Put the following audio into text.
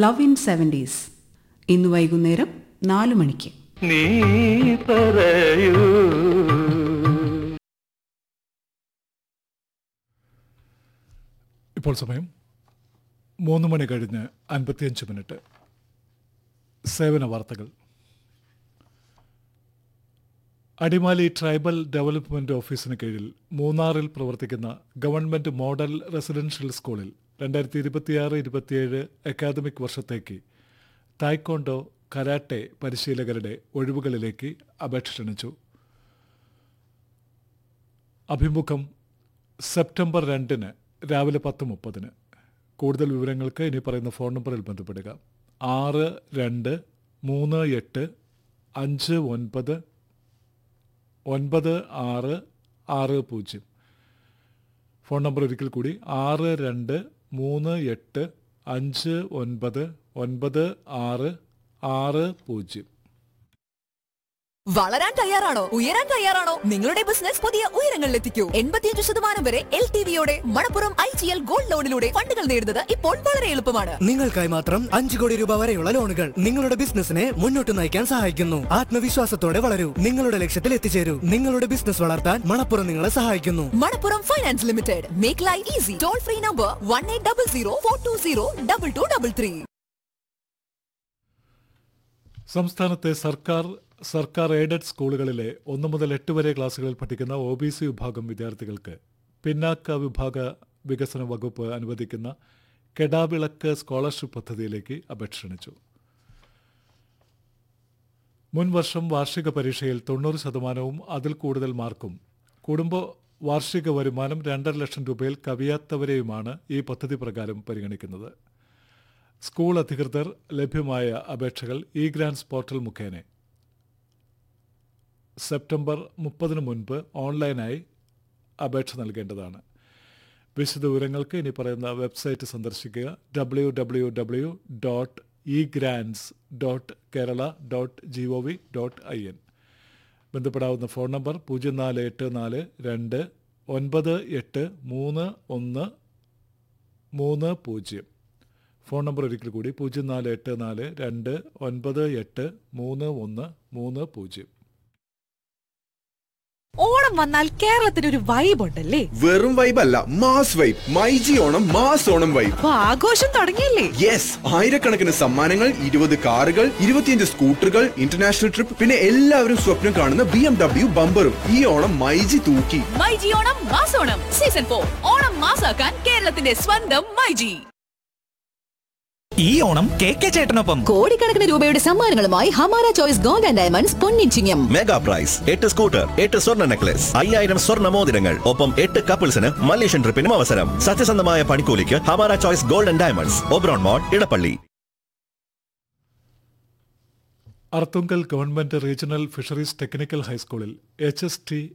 love in seventies ഇന്ന് വൈകുന്നേരം നാല് മണിക്ക് നീ പറയൂ ഇപ്പോൾ സമയം മൂന്ന് മണി കഴിഞ്ഞ് അൻപത്തിയഞ്ച് മിനിറ്റ് സേവന വാർത്തകൾ അടിമാലി ട്രൈബൽ ഡെവലപ്മെന്റ് ഓഫീസിന് കീഴിൽ മൂന്നാറിൽ പ്രവർത്തിക്കുന്ന ഗവൺമെന്റ് മോഡൽ റെസിഡൻഷ്യൽ സ്കൂളിൽ രണ്ടായിരത്തി ഇരുപത്തിയാറ് ഇരുപത്തിയേഴ് അക്കാദമിക് വർഷത്തേക്ക് തായ്ക്കോണ്ടോ കരാട്ടെ പരിശീലകരുടെ ഒഴിവുകളിലേക്ക് അപേക്ഷ ക്ഷണിച്ചു അഭിമുഖം സെപ്റ്റംബർ രണ്ടിന് രാവിലെ പത്ത് മുപ്പതിന് കൂടുതൽ വിവരങ്ങൾക്ക് ഇനി പറയുന്ന ഫോൺ നമ്പറിൽ ബന്ധപ്പെടുക ആറ് രണ്ട് മൂന്ന് എട്ട് അഞ്ച് ഒൻപത് ഒൻപത് ആറ് ആറ് പൂജ്യം ഫോൺ നമ്പർ ഒരിക്കൽ കൂടി ആറ് രണ്ട് മൂന്ന് എട്ട് അഞ്ച് ഒൻപത് ഒൻപത് ആറ് ആറ് പൂജ്യം വളരാൻ തയ്യാറാണോ ഉയരാൻ തയ്യാറാണോ നിങ്ങളുടെ ബിസിനസ് പുതിയ ഉയരങ്ങളിലെത്തിക്കൂ എൺപത്തിയഞ്ച് ശതമാനം വരെ എൽ ടി വിയോടെ Manappuram I G L gold ലോണിലൂടെ ഫണ്ടുകൾ നേടുന്നത് ഇപ്പോൾ വളരെ എളുപ്പമാണ് നിങ്ങൾക്കായി മാത്രം അഞ്ചു കോടി രൂപ വരെയുള്ള ലോണുകൾ നിങ്ങളുടെ ബിസിനസിനെ മുന്നോട്ട് നയിക്കാൻ സഹായിക്കുന്നു ആത്മവിശ്വാസത്തോടെ വളരൂ നിങ്ങളുടെ ലക്ഷ്യത്തിൽ എത്തിച്ചേരൂ നിങ്ങളുടെ ബിസിനസ് വളർത്താൻ മണപ്പുറം നിങ്ങളെ സഹായിക്കുന്നു Manappuram finance limited make life easy toll free number one eight double zero four two zero double two double three സംസ്ഥാനത്തെ സർക്കാർ സർക്കാർ എയ്ഡഡ് സ്കൂളുകളിലെ ഒന്ന് മുതൽ എട്ട് വരെ ക്ലാസ്സുകളിൽ പഠിക്കുന്ന ഒ ബി സി വിഭാഗം വിദ്യാർത്ഥികൾക്ക് പിന്നാക്ക വിഭാഗ വികസന വകുപ്പ് അനുവദിക്കുന്ന കെടാവിളക്ക് സ്കോളർഷിപ്പ് പദ്ധതിയിലേക്ക് അപേക്ഷ ക്ഷണിച്ചു മുൻ വർഷം വാർഷിക പരീക്ഷയിൽ തൊണ്ണൂറ് ശതമാനവും അതിൽ കൂടുതൽ മാർക്കും കുടുംബ വാർഷിക വരുമാനം രണ്ടര ലക്ഷം രൂപയിൽ കവിയാത്തവരെയുമാണ് ഈ പദ്ധതി പ്രകാരം പരിഗണിക്കുന്നത് സ്കൂൾ അധികൃതർ ലഭ്യമായ അപേക്ഷകൾ ഇ ഗ്രാൻസ് പോർട്ടൽ മുഖേന സെപ്റ്റംബർ മുപ്പതിന് മുൻപ് ഓൺലൈനായി അപേക്ഷ നൽകേണ്ടതാണ് വിശദ വിവരങ്ങൾക്ക് ഇനി പറയുന്ന വെബ്സൈറ്റ് സന്ദർശിക്കുക W W W dot E grants dot Kerala dot G O V dot I N ബന്ധപ്പെടാവുന്ന ഫോൺ നമ്പർ പൂജ്യം നാല് എട്ട് നാല് രണ്ട് ഒൻപത് എട്ട് മൂന്ന് ഒന്ന് മൂന്ന് പൂജ്യം ഫോൺ നമ്പർ ഒരിക്കൽ കൂടി പൂജ്യം നാല് എട്ട് നാല് രണ്ട് ഒൻപത് എട്ട് മൂന്ന് ഒന്ന് മൂന്ന് പൂജ്യം ഓണം വന്നാൽ കേരളത്തിന് ഒരു വൈബ് ഉണ്ടല്ലേ വെറും വൈബ് അല്ല mass vibe myG Onam mass Onam vibe അപ്പൊ ആഘോഷം തുടങ്ങിയല്ലേ യെസ് ആയിരക്കണക്കിന് സമ്മാനങ്ങൾ ഇരുപത് കാറുകൾ ഇരുപത്തിയഞ്ച് സ്കൂട്ടറുകൾ ഇന്റർനാഷണൽ ട്രിപ്പ് പിന്നെ എല്ലാവരും സ്വപ്നം കാണുന്ന ബി എം ഡബ്ല്യു ബമ്പറും ഈ ഓണം മൈജി തൂക്കി മൈജി ഓണം മാസോണം സീസൺ ഫോർ ഓണം മാസാക്കാൻ കേരളത്തിന്റെ സ്വന്തം മൈജി ഈ ഓണം കെ കെ ചേട്ടനൊപ്പം കോടിക്കണക്കിന് രൂപയുടെ സമ്മാനങ്ങളുമായി Hamara choice gold and diamonds പൊന്നിച്ചിങ്ങം മെഗാ പ്രൈസ് എട്ട് സ്കൂട്ടർ എട്ട് സ്വർണ്ണ നെക്ലസ് അയ്യായിരം സ്വർണ്ണ മോതിരങ്ങൾ ഒപ്പം എട്ട് കപ്പിൾസിന് മലേഷ്യൻ ട്രിപ്പിനും അവസരം സത്യസന്ധമായ പണിക്കൂലിക്ക് Hamara choice golden diamonds Oberon mall Edappally Arthunkal government regional fisheries technical ഹൈസ്കൂളിൽ എച്ച് എസ് ടി